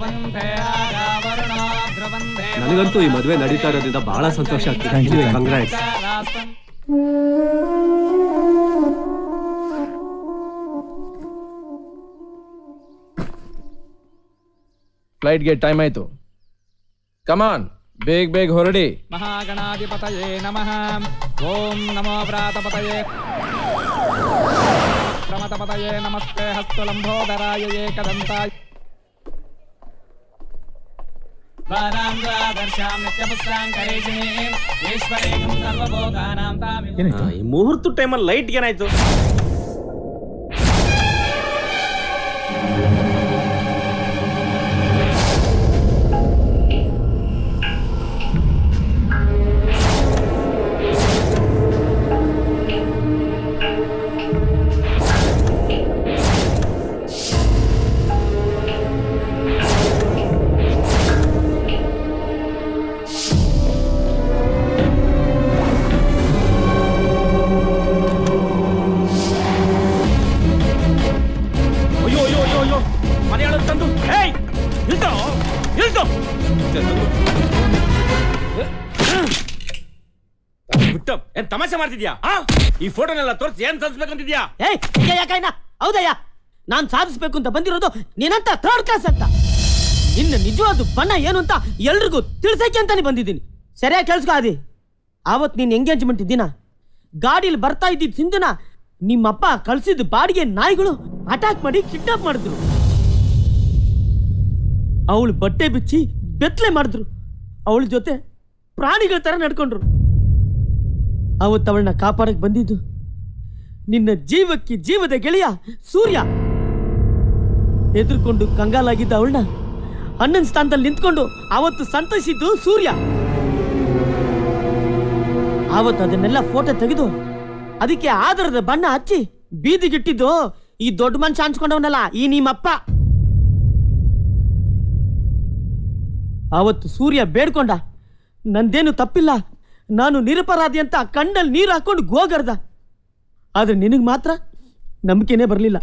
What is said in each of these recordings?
ನನಗಂತೂ ಈ ಮದುವೆ ನಡೀತಾ ಇರೋದ್ರಿಂದ ಬಹಳ ಸಂತೋಷ ಆಗ್ತಿದೆ ಕಂಗ್ರಾಟ್ಸ್ ಫ್ಲೈಟ್ಗೆ ಟೈಮ್ ಆಯ್ತು ಕಮಾನ್ ಬೇಗ ಬೇಗ ಹೊರಡಿ ಮಹಾಗಣಾಧಿಪತಯೇ ನಮಃ ಓಂ ನಮೋ ವ್ರಾತಪತಯೇ ಪ್ರಮತಪತಯೇ ನಮಸ್ತೆ ಹಸ್ತಲಂಬೋದರಾಯ ಏಕದಂತಾಯ ಈ ಮುಹೂರ್ತ ಟೈಮಲ್ಲಿ ಲೈಟ್ ಏನಾಯ್ತು ಅಯ್ಯೋ ಅಯ್ಯೋ ಅಯ್ಯೋ ಅಯ್ಯೋ ಮನೆಯಾಳ ತಂದು ಹೇಯ್ ನಿಲ್ಸೋ ನಿಲ್ಸೋ ಬಿಟ್ಟ ಏನ್ ತಮಾಷೆ ಮಾಡ್ತಿದ್ಯಾ ಆ? ಈ ಫೋಟೋನೆಲ್ಲ ತೋರಿಸಿ ಏನ್ ತೋರಿಸ್ಬೇಕಂತಿದ್ಯಾ ಏಯ್ ಯಾಕೈನ ಹೌದಯ್ಯ ನಾನ್ ಸಾಧಿಸ್ಬೇಕು ಅಂತ ಬಂದಿರೋದು ನೀನಂತ ಥರ್ಡ್ ಕ್ಲಾಸ್ ಅಂತ ಇನ್ನು ನಿಜವಾದ ಬಣ್ಣ ಏನು ಅಂತ ಎಲ್ರಿಗೂ ತಿಳ್ಸಕ್ಕೆ ಅಂತಾನೆ ಬಂದಿದ್ದೀನಿ ಸರಿಯಾಗಿ ಕೇಳಿಸ್ಕೊ ಆದಿ ಆವತ್ ನೀನ್ ಎಂಗೇಜ್ಮೆಂಟ್ ದಿನ ಗಾಡಿಲಿ ಬರ್ತಾ ಇದ್ದಿದ್ ಸಿಂಧುನ ನಿಮ್ಮಪ್ಪ ಕಳ್ಸಿದ ಬಾಡಿಗೆ ನಾಯಿಗಳು ಅಟ್ಯಾಕ್ ಮಾಡಿ ಕಿಡ್ನಾಪ್ ಮಾಡಿದ್ರು ಅವಳು ಬಟ್ಟೆ ಬಿಚ್ಚಿ ಬೆತ್ತಲೆ ಮಾಡಿದ್ರು ಅವಳ ಜೊತೆ ಪ್ರಾಣಿಗಳ ತರ ನಡ್ಕೊಂಡ್ರು ಅವತ್ತು ಅವಳನ್ನ ಕಾಪಾಡಕ್ ಬಂದಿದ್ದು ನಿನ್ನ ಜೀವಕ್ಕೆ ಜೀವದ ಗೆಳೆಯ ಸೂರ್ಯ ಎದುರ್ಕೊಂಡು ಕಂಗಾಲಾಗಿದ್ದ ಅವಳನ್ನ ಅಣ್ಣನ ಸ್ಥಾನದಲ್ಲಿ ನಿಂತ್ಕೊಂಡು ಅವತ್ತು ಸಂತೈಸಿದ್ದು ಸೂರ್ಯ ಆವತ್ತು ಅದನ್ನೆಲ್ಲ ಫೋಟೋ ತೆಗೆದು ಅದಕ್ಕೆ ಆಧಾರದ ಬಣ್ಣ ಹಚ್ಚಿ ಬೀದಿಗಿಟ್ಟಿದ್ದು ಈ ದೊಡ್ಡ ಮನುಷ್ಯ ಅನ್ಸ್ಕೊಂಡವನಲ್ಲ ಈ ನಿಮ್ಮಪ್ಪ ಆವತ್ತು ಸೂರ್ಯ ಬೇಡ್ಕೊಂಡ ನಂದೇನು ತಪ್ಪಿಲ್ಲ ನಾನು ನಿರಪರಾಧಿ ಅಂತ ಕಣ್ಣಲ್ಲಿ ನೀರು ಹಾಕೊಂಡು ಗೋಗರ್ದ ಆದ್ರೆ ನಿನಗೆ ಮಾತ್ರ ನಂಬಿಕೆನೇ ಬರಲಿಲ್ಲ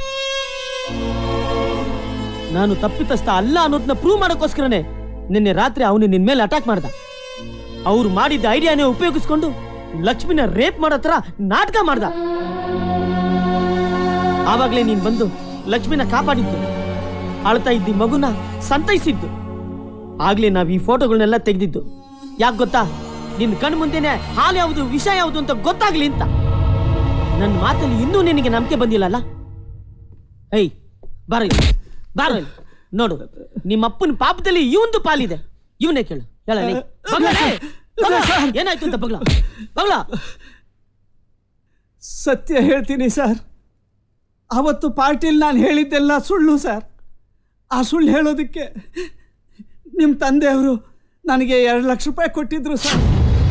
ನಾನು ತಪ್ಪಿತಸ್ಥ ಅಲ್ಲ ಅನ್ನೋದನ್ನ ಪ್ರೂವ್ ಮಾಡೋಕ್ಕೋಸ್ಕರನೇ ನಿನ್ನೆ ರಾತ್ರಿ ಅವನು ನಿನ್ ಮೇಲೆ ಅಟ್ಯಾಕ್ ಮಾಡ್ದ ಅವ್ರು ಮಾಡಿದ್ದ ಐಡಿಯಾನೇ ಉಪಯೋಗಿಸ್ಕೊಂಡು ಲಕ್ಷ್ಮಿನ ರೇಪ್ ಮಾಡೋ ತರ ನಾಟಕ ಮಾಡ್ದ ಆವಾಗ್ಲೇ ನೀನ್ ಬಂದು ಲಕ್ಷ್ಮಿನ ಕಾಪಾಡಿದ್ದು ಅಳ್ತಾ ಇದ್ದಿ ಮಗುನ ಸಂತೈಸಿದ್ದು ಆಗ್ಲೇ ನಾವ್ ಈ ಫೋಟೋಗಳನ್ನೆಲ್ಲ ತೆಗೆದಿದ್ದು ಯಾಕೆ ಗೊತ್ತಾ ನಿನ್ ಕಣ್ ಮುಂದೆನೆ ಹಾಲು ಯಾವುದು ವಿಷ ಯಾವುದು ಅಂತ ಗೊತ್ತಾಗ್ಲಿ ಅಂತ ನನ್ನ ಮಾತಲ್ಲಿ ಇನ್ನೂ ನಿನಗೆ ನಂಬಿಕೆ ಬಂದಿಲ್ಲಲ್ಲ ಏಯ್ ಬಾರ ಇಲ್ಲಿ, ಬಾರ ಇಲ್ಲಿ. ನೋಡು ನಿಮ್ಮಪ್ಪನ ಪಾಪದಲ್ಲಿ ಇವಂದು ಪಾಲಿದೆ ಇವನೇ ಕೇಳು ಹೇಳಲಿ ಏನಾಯ್ತು ಅಂತ ಬಗ್ಲ ಬಗ್ಲ ಸತ್ಯ ಹೇಳ್ತೀನಿ ಸರ್ ಅವತ್ತು ಪಾರ್ಟಿಲಿ ನಾನು ಹೇಳಿದ್ದೆಲ್ಲ ಸುಳ್ಳು ಸರ್ ಆ ಸುಳ್ಳು ಹೇಳೋದಕ್ಕೆ ನಿಮ್ಮ ತಂದೆಯವರು ನನಗೆ ಎರಡು ಲಕ್ಷ ರೂಪಾಯಿ ಕೊಟ್ಟಿದ್ರು ಸರ್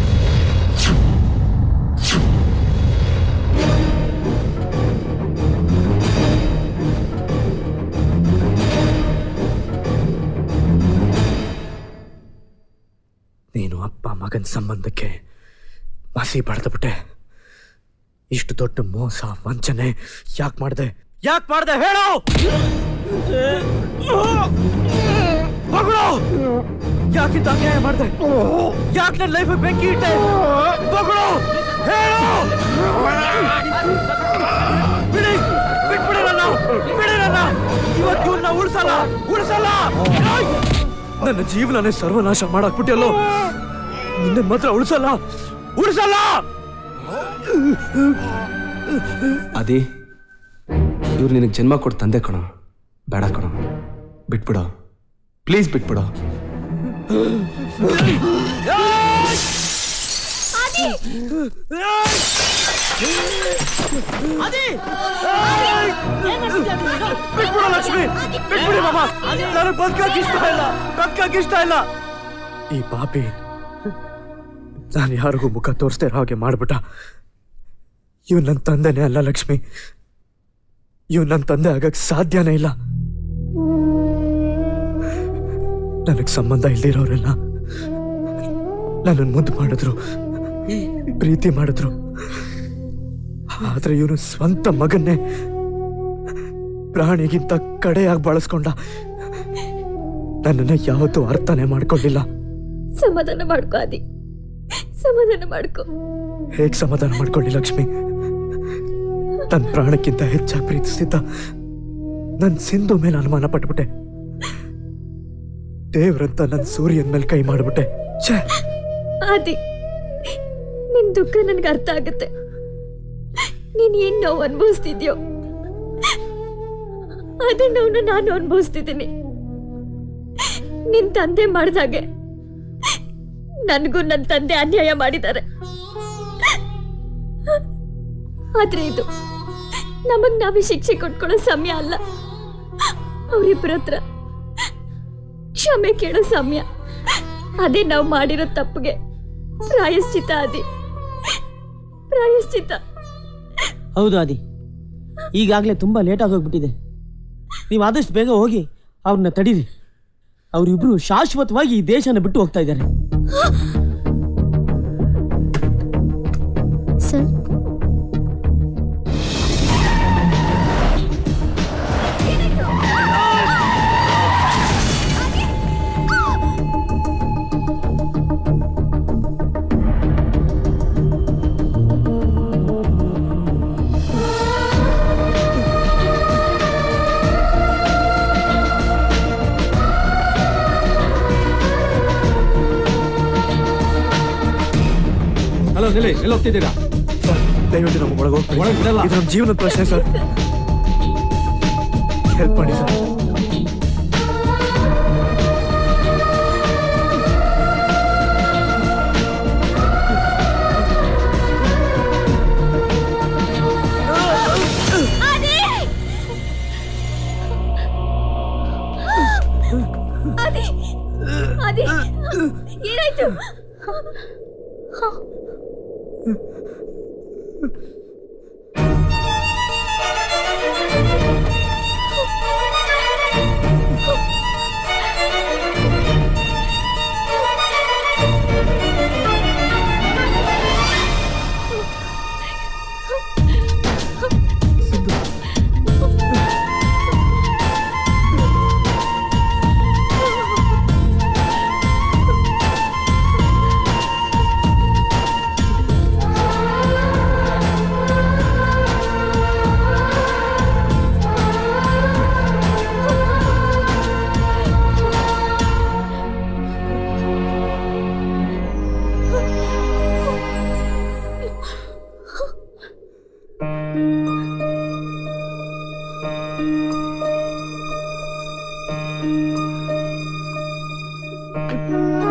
ನೀನು ಅಪ್ಪ ಮಗನ ಸಂಬಂಧಕ್ಕೆ ಮಸಿ ಬಡ್ದುಬಿಟ್ಟೆ ಇಷ್ಟು ದೊಡ್ಡ ಮೋಸ ವಂಚನೆ ಯಾಕೆ ಮಾಡಿದೆ ಯಾಕೆ ಮಾಡಿದೆ ಹೇಳು ಮಗಳು ಯಾಕಿಂತ ಅನ್ಯಾಯ ಮಾಡಿದೆ ಯಾಕೆ ನನ್ನ ಲೈಫ್ ಬೆಂಕಿ ಇಟ್ಟೆ ಮಗಳು ಹೇಳು ಬಿಡಿ ಬಿಟ್ಬಿಡಿ ನನ್ನ ಬಿಡಿ ನನ್ನ ಇವತ್ತು ಇವ್ರನ್ನ ಉಳಿಸಲ್ಲ ಉಳಿಸಲ್ಲ ನನ್ನ ಜೀವನನೇ ಸರ್ವನಾಶ ಮಾಡಾಕ್ಬಿಟ್ಟಿಯಲ್ಲೋ ನಿನ್ನ ಮಾತ್ರ ಉಳಿಸಲ್ಲ ಉಳಿಸಲ್ಲ ಅದೇ ಇವ್ರು ನಿನಗೆ ಜನ್ಮ ಕೊಟ್ಟು ತಂದೆ ಕಣೋ ಬೇಡ ಕಣೋ ಬಿಟ್ಬಿಡೋ ಪ್ಲೀಸ್ ಬಿಟ್ಬಿಡೋ ಬಿಟ್ಬಿಡು ಲಕ್ಷ್ಮಿ ಬಿಟ್ಬಿಡಿ ಮಾಮ ನನಗೆ ಬದುಕಕ್ಕೆ ಇಷ್ಟ ಇಲ್ಲ ಬದುಕಕ್ಕೆ ಇಷ್ಟ ಇಲ್ಲ ಈ ಪಾಪಿ ನಾನು ಯಾರಿಗೂ ಮುಖ ತೋರಿಸ್ದೇ ಇರೋ ಹಾಗೆ ಮಾಡ್ಬಿಟ್ಟ ಇವ್ ನನ್ನ ತಂದೆನೇ ಅಲ್ಲ ಲಕ್ಷ್ಮಿ ಇವ್ ನನ್ನ ತಂದೆ ಆಗಕ್ ಸಾಧ್ಯನೇ ಇಲ್ಲ ನನಗ್ ಸಂಬಂಧ ಇಲ್ದಿರೋರೆಲ್ಲ ನನ್ನನ್ನು ಮುದ್ದು ಮಾಡಿದ್ರು ಪ್ರೀತಿ ಮಾಡಿದ್ರು ಆದ್ರೆ ಇವನು ಸ್ವಂತ ಮಗನ್ನೇ ಪ್ರಾಣಿಗಿಂತ ಕಡೆಯಾಗಿ ಬಳಸ್ಕೊಂಡ ನನ್ನನ್ನ ಯಾವತ್ತೂ ಅರ್ಥನೇ ಮಾಡ್ಕೊಳ್ಳಿಲ್ಲ ಸಮಾಧಾನ ಮಾಡ್ಕೋ ಆದಿ ಸಮಾಧಾನ ಮಾಡ್ಕೋ ಹೇಗ್ ಸಮಾಧಾನ ಮಾಡ್ಕೊಳ್ಳಿ ಲಕ್ಷ್ಮಿ ನನ್ನ ಪ್ರಾಣಕ್ಕಿಂತ ಹೆಚ್ಚಾಗಿ ಪ್ರೀತಿಸ್ತಿದ್ದ ನನ್ ಸಿಂಧು ಮೇಲೆ ಅನುಮಾನ ಪಟ್ಬಿಟ್ಟೆ ದೇವ್ರಂತ ನನ್ ಸೂರ್ಯನ್ ಮೇಲೆ ಕೈ ಮಾಡ್ಬಿಟ್ಟೆ ಛೇ ಆದಿ ನಿನ್ ದುಃಖ ನನ್ಗೆ ಅರ್ಥ ಆಗುತ್ತೆ ನೀನ್ ಏನ್ ನೋವು ಅನುಭವಿಸ್ತಿದ್ಯೋ ಅದೇ ನೋವನ್ನು ನಾನು ಅನುಭವಿಸ್ತಿದ್ದೀನಿ ನಿನ್ ತಂದೆ ಮಾಡ್ದಾಗೆ ನನಗೂ ನನ್ನ ತಂದೆ ಅನ್ಯಾಯ ಮಾಡಿದ್ದಾರೆ ಆದ್ರೆ ಇದು ನಮಗ್ ನಾವೇ ಶಿಕ್ಷೆ ಕೊಟ್ಕೊಳ್ಳೋ ಸಮಯ ಅಲ್ಲ ಅವರಿಬ್ಬರ ಹತ್ರ ಕ್ಷಮೆ ಕೇಳೋ ಸಮಯ ಅದೇ ನಾವು ಮಾಡಿರೋ ತಪ್ಪಿಗೆ ಪ್ರಾಯಶ್ಚಿತ ಅದಿ ಪ್ರಾಯಶ್ಚಿತ ಹೌದು ಆದಿ ಈಗಾಗಲೇ ತುಂಬ ಲೇಟ್ ಆಗೋಗ್ಬಿಟ್ಟಿದೆ ನೀವು ಆದಷ್ಟು ಬೇಗ ಹೋಗಿ ಅವ್ರನ್ನ ತಡೀರಿ ಅವರಿಬ್ರು ಶಾಶ್ವತವಾಗಿ ಈ ದೇಶನ ಬಿಟ್ಟು ಹೋಗ್ತಾ ಇದ್ದಾರೆ ಸರ್ ಹಲೋ ನಿಲ್ಲಿ ಎಲ್ಲಿ ಹೋಗ್ತಿದ್ದೀರಾ ಸರ್ ದಯವಿಟ್ಟು ನಮ್ಗೆ ಒಳಗೆ ಹೋಗ್ಬೇಡಿ ಒಳಗ್ ಬಿಡಲ್ಲ. ಇದು ನಮ್ಮ ಜೀವನದ ಪ್ರಶ್ನೆ ಸರ್ ಹೆಲ್ಪ್ ಮಾಡಿ ಸರ್ ಅದೇ ಅದೇ ಏನಾಯ್ತು ಆ